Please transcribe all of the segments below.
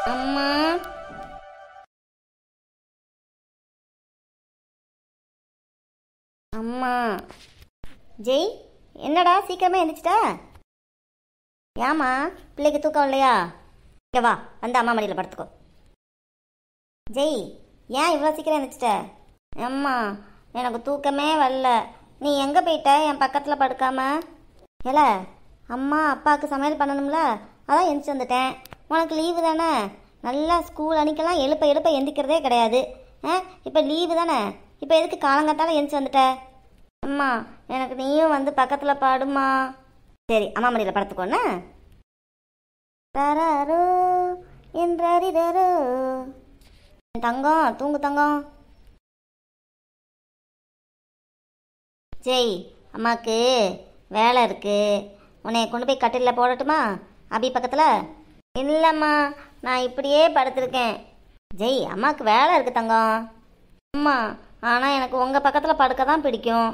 அம்மா அம்மா ஜெய் என்னடா சீக்கிரமே எழுந்திரிச்சிட்டா ஏம்மா பிள்ளைக்கு தூக்கம் இல்லையா இங்க வா வந்து அம்மா மடியில் படுத்துக்கோ ஜெய் ஏன் இவ்வளோ சீக்கிரம் எழுந்திரிச்சிட்ட அம்மா எனக்கு தூக்கமே வரல நீ எங்கே போயிட்ட என் பக்கத்தில் படுக்காம ஏல அம்மா அப்பாவுக்கு சமையல் பண்ணணும்ல அதான் எந்திரிச்சு வந்துட்டேன் உனக்கு லீவு தானே நல்லா ஸ்கூல் அன்னைக்கெல்லாம் எழுப்ப எழுப்ப எந்திக்கிறதே கிடையாது ஆ இப்போ லீவு தானே இப்போ எதுக்கு காலங்காத்தால எந்திரிச்சு வந்துட்ட அம்மா எனக்கு நீயும் வந்து பக்கத்தில் பாடுமா சரி அம்மா மடியில் படுத்துக்கோண்ணே தராரோ என்றாரிரோ என் தங்கம் தூங்கு தங்கம் ஜெய் அம்மாக்கு வேலை இருக்கு உன்னை கொண்டு போய் கட்டிலில் போடட்டுமா அபி பக்கத்தில் இல்லைம்மா நான் இப்படியே படுத்திருக்கேன் ஜெய் அம்மாவுக்கு வேலை இருக்கு தங்கம் அம்மா ஆனால் எனக்கு உங்கள் பக்கத்தில் படுக்க தான் பிடிக்கும்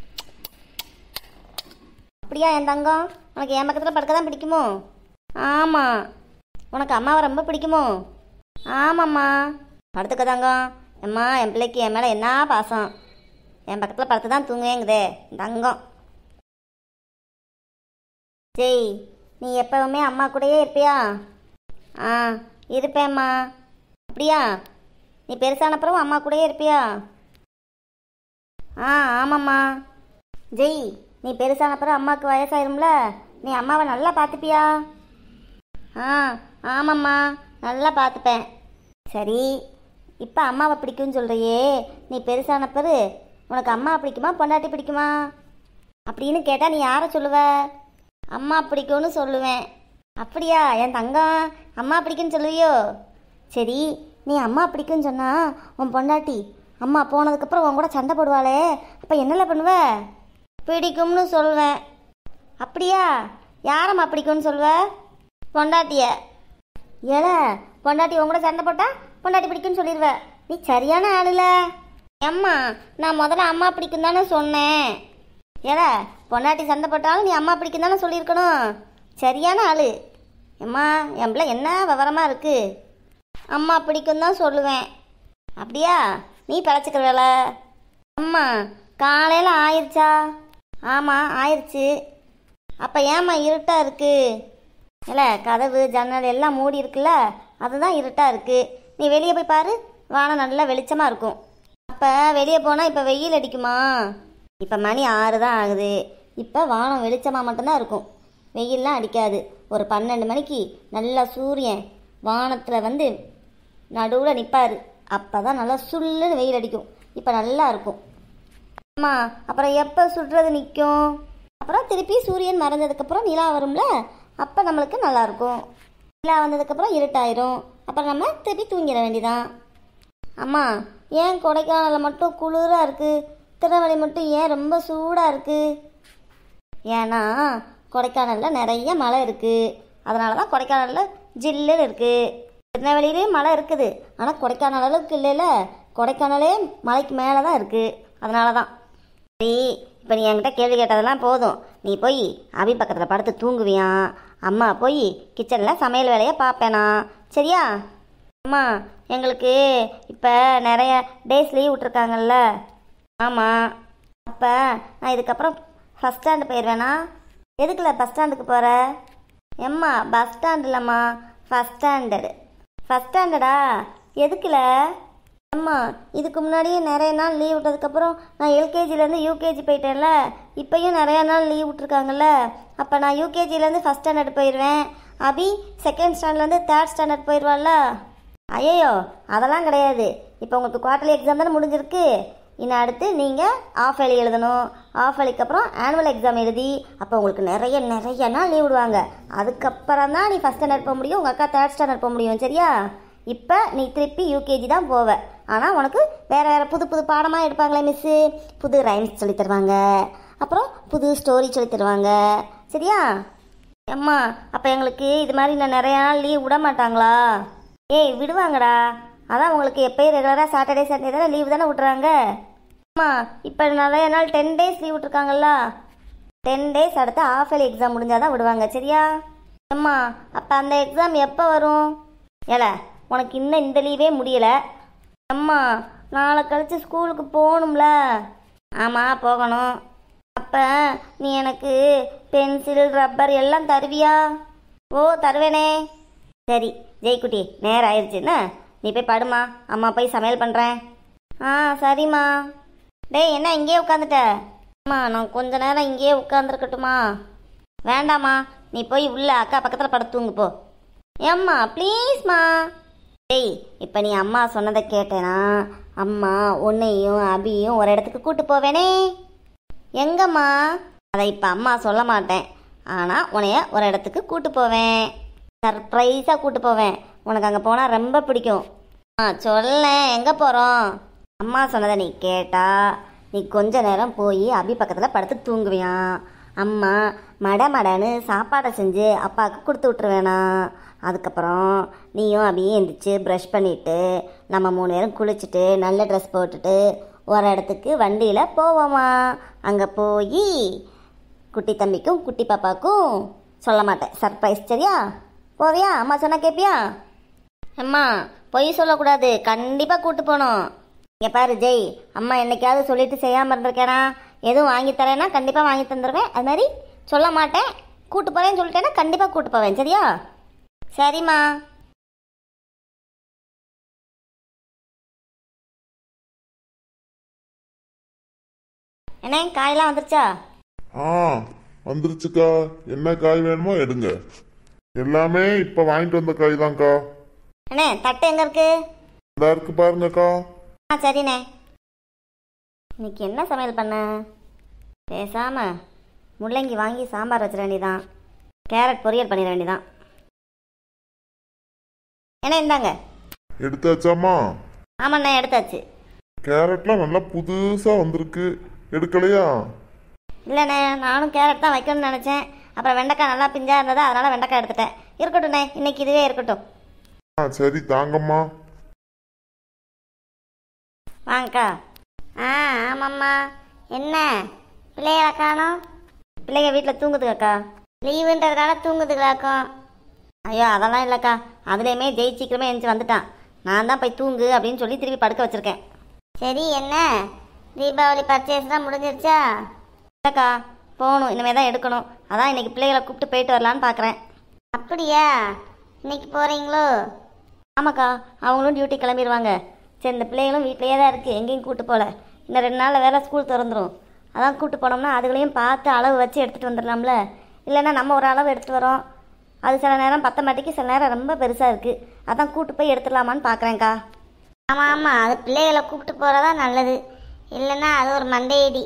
அப்படியா என் தங்கம் உனக்கு என் பக்கத்தில் படுக்க தான் பிடிக்குமோ ஆமாம் உனக்கு அம்மாவை ரொம்ப பிடிக்குமோ ஆமாம்மா படுத்துக்க தங்கம் அம்மா என் பிள்ளைக்கு என் மேலே என்ன பாசம் என் பக்கத்தில் படுத்து தான் தூங்குவேங்குதே தங்கம் ஜெய் நீ எப்பவுமே அம்மா கூடயே இருப்பியா ஆ இருப்பேம்மா அப்படியா நீ பெருசானப்புறம் அம்மா கூடயே இருப்பியா ஆ ஆமாம்மா ஜெய் நீ பெருசானப்புறம் அம்மாவுக்கு வயசாயிரும்ல நீ அம்மாவை நல்லா பார்த்துப்பியா ஆ ஆமாம்மா நல்லா பார்த்துப்பேன் சரி இப்போ அம்மாவை பிடிக்கும்னு சொல்கிறியே நீ பெருசான பிறகு உனக்கு அம்மா பிடிக்குமா பொண்டாட்டி பிடிக்குமா அப்படின்னு கேட்டால் நீ யாரை சொல்லுவ அம்மா பிடிக்கும்னு சொல்லுவேன் அப்படியா என் தங்கம் அம்மா பிடிக்கும்னு சொல்லுவியோ சரி நீ அம்மா பிடிக்கும்னு சொன்னா உன் பொண்டாட்டி அம்மா போனதுக்கப்புறம் உன் கூட சண்டை போடுவாளே அப்போ என்னல பண்ணுவ பிடிக்கும்னு சொல்வேன் அப்படியா யாரம்மா பிடிக்கும்னு சொல்வ பொண்டாட்டிய ஏல பொண்டாட்டி உன் கூட சண்டை போட்டா பொண்டாட்டி பிடிக்கும்னு சொல்லிடுவ நீ சரியான ஆளுல அம்மா நான் முதல்ல அம்மா பிடிக்கும் தானே சொன்னேன் ஏல பொண்டாட்டி சண்டை போட்டாலும் நீ அம்மா பிடிக்கும் தானே சொல்லியிருக்கணும் சரியான ஆளு அம்மா என் பிள்ளை என்ன விவரமா இருக்கு அம்மா பிடிக்கும் தான் சொல்லுவேன் அப்படியா நீ பிழைச்சிக்கிற வேலை அம்மா காலையில் ஆயிருச்சா ஆமாம் ஆயிருச்சு அப்போ ஏம்மா இருட்டாக இருக்கு இல்லை கதவு ஜன்னல் எல்லாம் மூடி இருக்குல்ல அதுதான் இருட்டாக இருக்கு நீ வெளியே போய் பாரு வானம் நல்லா வெளிச்சமாக இருக்கும் அப்போ வெளியே போனால் இப்போ வெயில் அடிக்குமா இப்போ மணி ஆறு தான் ஆகுது இப்போ வானம் வெளிச்சமாக மட்டும்தான் இருக்கும் வெயில்லாம் அடிக்காது ஒரு பன்னெண்டு மணிக்கு நல்லா சூரியன் வானத்தில் வந்து நடுவில் நிற்பார் அப்போ தான் நல்லா சுள்ளுன்னு வெயில் அடிக்கும் இப்போ நல்லா இருக்கும் அம்மா அப்புறம் எப்போ சுடுறது நிற்கும் அப்புறம் திருப்பி சூரியன் மறைஞ்சதுக்கப்புறம் நிலா வரும்ல அப்போ நம்மளுக்கு நல்லா இருக்கும் நிலா வந்ததுக்கப்புறம் இருட்டாயிரும் அப்புறம் நம்ம திருப்பி தூங்கிட வேண்டியதான் அம்மா ஏன் கொடைக்கானலில் மட்டும் குளிராக இருக்குது திருநெல்வேலி மட்டும் ஏன் ரொம்ப சூடாக இருக்குது ஏன்னா கொடைக்கானலில் நிறைய மலை இருக்குது அதனால தான் கொடைக்கானலில் ஜில்லுன்னு இருக்குது திருநெல்வேலியிலேயும் மலை இருக்குது ஆனால் கொடைக்கானல் அளவுக்கு இல்லைல்ல கொடைக்கானலே மலைக்கு மேலே தான் இருக்குது அதனால தான் சரி இப்போ நீ என்கிட்ட கேள்வி கேட்டதெல்லாம் போதும் நீ போய் அபி பக்கத்தில் படுத்து தூங்குவியான் அம்மா போய் கிச்சனில் சமையல் வேலையை பார்ப்பேனா சரியா அம்மா எங்களுக்கு இப்போ நிறைய டேஸ் லீவ் விட்ருக்காங்கல்ல ஆமாம் அப்போ நான் இதுக்கப்புறம் ஃபஸ்ட் ஸ்டாண்டு போயிடுவேனா எதுக்குல பஸ் ஸ்டாண்டுக்கு போகிற எம்மா பஸ் ஸ்டாண்ட் இல்லைம்மா ஃபஸ்ட் ஸ்டாண்டர்டு ஃபஸ்ட் ஸ்டாண்டர்டா எதுக்குல அம்மா இதுக்கு முன்னாடியே நிறைய நாள் லீவ் விட்டதுக்கப்புறம் நான் எல்கேஜிலேருந்து யூகேஜி போயிட்டேன்ல இப்போயும் நிறையா நாள் லீவ் விட்ருக்காங்கல்ல அப்போ நான் யூகேஜிலேருந்து ஃபஸ்ட் ஸ்டாண்டர்ட் போயிடுவேன் அபி செகண்ட் ஸ்டாண்டர்ட்லேருந்து தேர்ட் ஸ்டாண்டர்ட் போயிடுவாள்ல ஐயோ அதெல்லாம் கிடையாது இப்போ உங்களுக்கு குவார்டர்லி எக்ஸாம் தானே முடிஞ்சிருக்கு இன்னும் அடுத்து நீங்கள் ஆஃப் ஏலி எழுதணும் ஆஃப் ஏலிக்கு அப்புறம் ஆனுவல் எக்ஸாம் எழுதி அப்போ உங்களுக்கு நிறைய நிறைய நாள் லீவ் விடுவாங்க அதுக்கப்புறம் தான் நீ ஃபஸ்ட் ஸ்டாண்டர்ட் போக முடியும் உங்கள் அக்கா தேர்ட் ஸ்டாண்டர்ட் போக முடியும் சரியா இப்போ நீ திருப்பி யூகேஜி தான் போவ ஆனால் உனக்கு வேறு வேறு புது புது பாடமாக எடுப்பாங்களே மிஸ்ஸு புது ரைம்ஸ் சொல்லி தருவாங்க அப்புறம் புது ஸ்டோரி சொல்லி தருவாங்க சரியா அம்மா அப்போ எங்களுக்கு இது மாதிரி இன்னும் நிறைய நாள் லீவ் விட மாட்டாங்களா ஏய் விடுவாங்கடா அதான் உங்களுக்கு எப்பயும் ரெகுலராக சாட்டர்டே சண்டே தானே லீவ் தானே விட்றாங்க அம்மா இப்போ நிறைய நாள் டென் டேஸ் லீவ் விட்ருக்காங்கல்ல டென் டேஸ் அடுத்து ஆஃப் இயர்லி எக்ஸாம் முடிஞ்சால் தான் விடுவாங்க சரியா அம்மா அப்போ அந்த எக்ஸாம் எப்போ வரும் ஏல உனக்கு இன்னும் இந்த லீவே முடியலை அம்மா நாளை கழிச்சு ஸ்கூலுக்கு போகணும்ல ஆமாம் போகணும் அப்போ நீ எனக்கு பென்சில் ரப்பர் எல்லாம் தருவியா ஓ தருவேனே சரி ஜெய்குட்டி நேரம் ஆயிடுச்சுன்னா நீ போய் படுமா அம்மா போய் சமையல் பண்ணுறேன் ஆ சரிம்மா டேய் என்ன இங்கேயே உட்காந்துட்ட அம்மா நான் கொஞ்ச நேரம் இங்கேயே உட்காந்துருக்கட்டுமா வேண்டாம்மா நீ போய் உள்ள அக்கா பக்கத்தில் படுத்து தூங்கு போ ஏம்மா ப்ளீஸ்மா டேய் இப்போ நீ அம்மா சொன்னதை கேட்டேனா அம்மா உன்னையும் அபியும் ஒரு இடத்துக்கு கூட்டு போவேனே எங்கம்மா அதை இப்போ அம்மா சொல்ல மாட்டேன் ஆனால் உன்னைய ஒரு இடத்துக்கு கூட்டு போவேன் சர்ப்ரைஸாக கூட்டு போவேன் உனக்கு அங்கே போனால் ரொம்ப பிடிக்கும் ஆ சொல்லேன் எங்கே போகிறோம் அம்மா சொன்னதை நீ கேட்டா நீ கொஞ்ச நேரம் போய் அபி பக்கத்தில் படுத்து தூங்குவியான் அம்மா மட மடன்னு சாப்பாடை செஞ்சு அப்பாவுக்கு கொடுத்து விட்ருவேனா அதுக்கப்புறம் நீயும் அபியும் எந்திரிச்சு ப்ரஷ் பண்ணிவிட்டு நம்ம மூணு பேரும் குளிச்சுட்டு நல்ல ட்ரெஸ் போட்டுட்டு ஒரு இடத்துக்கு வண்டியில் போவோமா அங்கே போய் குட்டி தம்பிக்கும் குட்டி பாப்பாக்கும் சொல்ல மாட்டேன் சர்ப்ரைஸ் சரியா போவியா அம்மா சொன்னா கேட்பியா அம்மா பொய் சொல்லக்கூடாது கண்டிப்பாக கூட்டு போகணும் இங்கே பாரு ஜெய் அம்மா என்னைக்காவது சொல்லிட்டு செய்யாமல் இருந்திருக்கேனா எதுவும் வாங்கி தரேன்னா கண்டிப்பாக வாங்கி தந்துடுவேன் அது மாதிரி சொல்ல மாட்டேன் கூட்டு போகிறேன்னு சொல்லிட்டேன்னா கண்டிப்பாக கூட்டு போவேன் சரியா சரிம்மா என்ன காயெல்லாம் வந்துருச்சா ஆ வந்துருச்சுக்கா என்ன காய் வேணுமோ எடுங்க எல்லாமே இப்ப வாங்கிட்டு வந்த காய் தான்க்கா அண்ணே தட்டு எங்கே இருக்கு இதா இருக்கு பாருங்கக்கா ஆ சரிண்ணே இன்னைக்கு என்ன சமையல் பண்ண பேசாம முள்ளங்கி வாங்கி சாம்பார் வச்சிட வேண்டியதான் கேரட் பொரியல் பண்ணிட வேண்டியதான் என்ன இந்தாங்க எடுத்தாச்சாமா ஆமாண்ணே எடுத்தாச்சு கேரட்லாம் நல்லா புதுசா வந்திருக்கு எடுக்கலையா இல்லைண்ணே நானும் கேரட் தான் வைக்கணும்னு நினச்சேன் அப்புறம் வெண்டைக்காய் நல்லா பிஞ்சா இருந்ததா அதனால் வெண்டைக்காய் எடுத்துட்டேன் இருக்கட்டும்ண்ணே இன்னைக்கு இதுவே இருக்கட்டும் ஆ சரி தாங்கம்மா வாங்கக்கா ஆ ஆமாம்மா என்ன பிள்ளைகளை காணோம் பிள்ளைங்க வீட்டில் தூங்குதுக்கா லீவுன்றதுனால தூங்குதுங்களாக்கும் ஐயோ அதெல்லாம் இல்லைக்கா அதுலேயுமே ஜெய் சீக்கிரமே எழுந்துச்சு வந்துட்டான் நான் தான் போய் தூங்கு அப்படின்னு சொல்லி திருப்பி படுக்க வச்சிருக்கேன் சரி என்ன தீபாவளி பர்ச்சேஸ்லாம் முடிஞ்சிருச்சா இல்லைக்கா போகணும் இனிமேல் தான் எடுக்கணும் அதான் இன்னைக்கு பிள்ளைகளை கூப்பிட்டு போயிட்டு வரலான்னு பார்க்குறேன் அப்படியா இன்னைக்கு போகிறீங்களோ ஆமாக்கா அவங்களும் டியூட்டி கிளம்பிடுவாங்க சரி இந்த பிள்ளைகளும் வீட்டிலேயே தான் இருக்குது எங்கேயும் கூட்டு போகல இன்னும் ரெண்டு நாளில் வேலை ஸ்கூல் திறந்துரும் அதான் கூட்டு போனோம்னா அதுகளையும் பார்த்து அளவு வச்சு எடுத்துகிட்டு வந்துடலாம்ல இல்லைன்னா நம்ம ஒரு அளவு எடுத்துகிட்டு வரோம் அது சில நேரம் பத்த மாட்டிக்கு சில நேரம் ரொம்ப பெருசாக இருக்குது அதான் கூட்டு போய் எடுத்துடலாமான்னு பார்க்குறேன்க்கா ஆமாம் ஆமாம் அது பிள்ளைகளை கூப்பிட்டு போகிறதா நல்லது இல்லைன்னா அது ஒரு மண்டையடி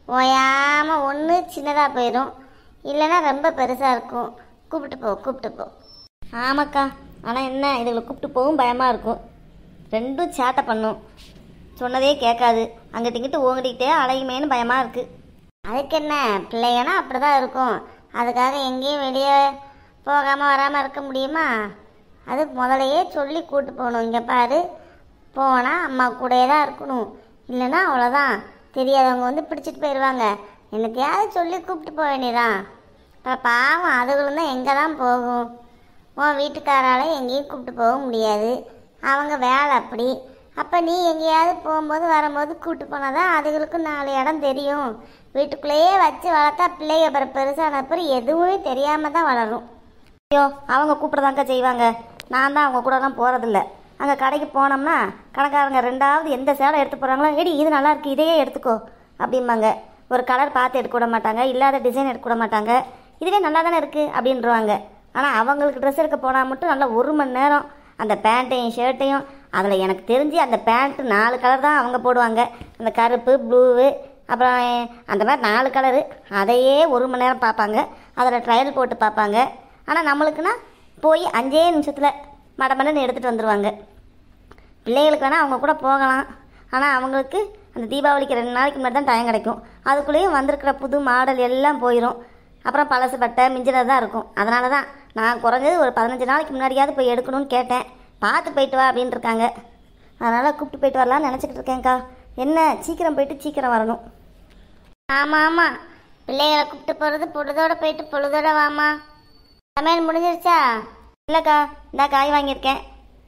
ஓயாமல் ஒன்று சின்னதாக போயிடும் இல்லைன்னா ரொம்ப பெருசாக இருக்கும் கூப்பிட்டு போ கூப்பிட்டு போ ஆமாக்கா ஆனால் என்ன இதுகளை கூப்பிட்டு போகவும் பயமாக இருக்கும் ரெண்டும் சேட்டை பண்ணும் சொன்னதே கேட்காது அங்கிட்டு இங்கிட்டு ஓங்கிட்டே அலையுமேன்னு பயமாக இருக்குது அதுக்கு என்ன பிள்ளைங்கன்னா அப்படி தான் இருக்கும் அதுக்காக எங்கேயும் வெளியே போகாமல் வராமல் இருக்க முடியுமா அது முதலையே சொல்லி கூட்டு போகணும் இங்கே பாரு போனால் அம்மா கூடயே தான் இருக்கணும் இல்லைன்னா அவ்வளோதான் தெரியாதவங்க வந்து பிடிச்சிட்டு போயிடுவாங்க என்னத்தையாவது சொல்லி கூப்பிட்டு போக வேண்டியதான் அப்புறம் பாவம் அதுகளும் தான் எங்கே தான் போகும் உன் வீட்டுக்காரால எங்கேயும் கூப்பிட்டு போக முடியாது அவங்க வேலை அப்படி அப்போ நீ எங்கேயாவது போகும்போது வரும்போது கூப்பிட்டு போனால் தான் அதுகளுக்கும் நாலு இடம் தெரியும் வீட்டுக்குள்ளேயே வச்சு வளர்த்தா பிள்ளைங்க அப்புறம் பெருசான அப்புறம் எதுவுமே தெரியாமல் தான் வளரும் ஐயோ அவங்க கூப்பிடதாங்க செய்வாங்க நான் தான் அவங்க கூடலாம் போகிறதில்ல அங்கே கடைக்கு போனோம்னா கடைக்காரங்க ரெண்டாவது எந்த சேலை எடுத்து போகிறாங்களோ எடி இது நல்லா இருக்கு இதையே எடுத்துக்கோ அப்படிம்பாங்க ஒரு கலர் பார்த்து எடுக்க விட மாட்டாங்க இல்லாத டிசைன் எடுக்க விட மாட்டாங்க இதுவே நல்லா தானே இருக்குது அப்படின்றவாங்க ஆனால் அவங்களுக்கு ட்ரெஸ் எடுக்க போனால் மட்டும் நல்லா ஒரு மணி நேரம் அந்த பேண்ட்டையும் ஷர்ட்டையும் அதில் எனக்கு தெரிஞ்சு அந்த பேண்ட்டு நாலு கலர் தான் அவங்க போடுவாங்க அந்த கருப்பு ப்ளூவு அப்புறம் அந்த மாதிரி நாலு கலரு அதையே ஒரு மணி நேரம் பார்ப்பாங்க அதில் ட்ரையல் போட்டு பார்ப்பாங்க ஆனால் நம்மளுக்குன்னா போய் அஞ்சே நிமிஷத்தில் மடமடன்னு எடுத்துகிட்டு வந்துடுவாங்க பிள்ளைகளுக்கு வேணால் அவங்க கூட போகலாம் ஆனால் அவங்களுக்கு அந்த தீபாவளிக்கு ரெண்டு நாளைக்கு முன்னாடி தான் டைம் கிடைக்கும் அதுக்குள்ளேயும் வந்திருக்கிற புது மாடல் எல்லாம் போயிடும் அப்புறம் பழசு பட்டை மிஞ்சினது தான் இருக்கும் அதனால தான் நான் குறைஞ்சது ஒரு பதினஞ்சு நாளைக்கு முன்னாடியாவது போய் எடுக்கணும்னு கேட்டேன் பார்த்து போயிட்டு வா அப்படின்னு இருக்காங்க அதனால் கூப்பிட்டு போயிட்டு வரலாம்னு நினச்சிக்கிட்டு இருக்கேன்க்கா என்ன சீக்கிரம் போயிட்டு சீக்கிரம் வரணும் ஆமாம் ஆமாம் பிள்ளைகளை கூப்பிட்டு போகிறது பொழுதோட போயிட்டு பொழுதோட வாமா சமையல் முடிஞ்சிருச்சா இல்லைக்கா இந்த காய் வாங்கியிருக்கேன்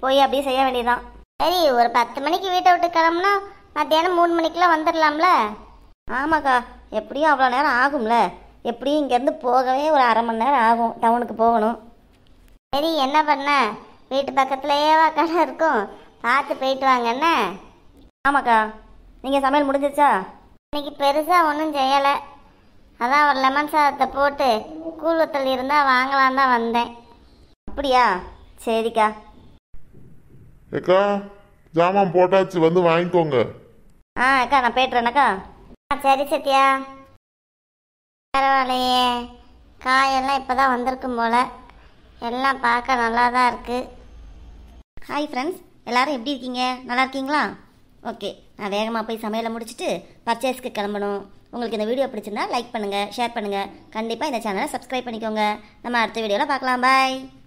போய் அப்படியே செய்ய வேண்டியதுதான் சரி ஒரு பத்து மணிக்கு வீட்டை விட்டு கிளம்புனா மத்தியானம் மூணு மணிக்கெலாம் வந்துடலாம்ல ஆமாக்கா எப்படியும் அவ்வளோ நேரம் ஆகும்ல எப்படியும் இங்கேருந்து போகவே ஒரு அரை மணி நேரம் ஆகும் டவுனுக்கு போகணும் சரி என்ன பண்ண வீட்டு பக்கத்துலேயேவா கடை இருக்கும் பார்த்து போயிட்டு வாங்க என்ன ஆமாக்கா நீங்கள் சமையல் முடிஞ்சிருச்சா இன்னைக்கு பெருசாக ஒன்றும் செய்யலை அதான் ஒரு லெமன் சாதத்தை போட்டு கூழ் ஊத்தல் இருந்தால் வாங்கலாம் தான் வந்தேன் அப்படியா சரிக்கா ஏக்கா ஜாமான் போட்டாச்சு வந்து வாங்கிக்கோங்க ஆ அக்கா நான் போய்ட்டுறேனக்கா ஆ சரி சத்யா பரவாயில்லையே காயெல்லாம் இப்போ தான் வந்திருக்கும் போல எல்லாம் பார்க்க நல்லா தான் இருக்குது ஹாய் ஃப்ரெண்ட்ஸ் எல்லாரும் எப்படி இருக்கீங்க நல்லா இருக்கீங்களா ஓகே நான் வேகமாக போய் சமையலை முடிச்சுட்டு பர்ச்சேஸ்க்கு கிளம்பணும் உங்களுக்கு இந்த வீடியோ பிடிச்சிருந்தா லைக் பண்ணுங்கள் ஷேர் பண்ணுங்கள் கண்டிப்பாக இந்த சேனலை சப்ஸ்கிரைப் பண்ணிக்கோங்க நம்ம அடுத்த வீடியோவில் பார்க்கலாம் பாய்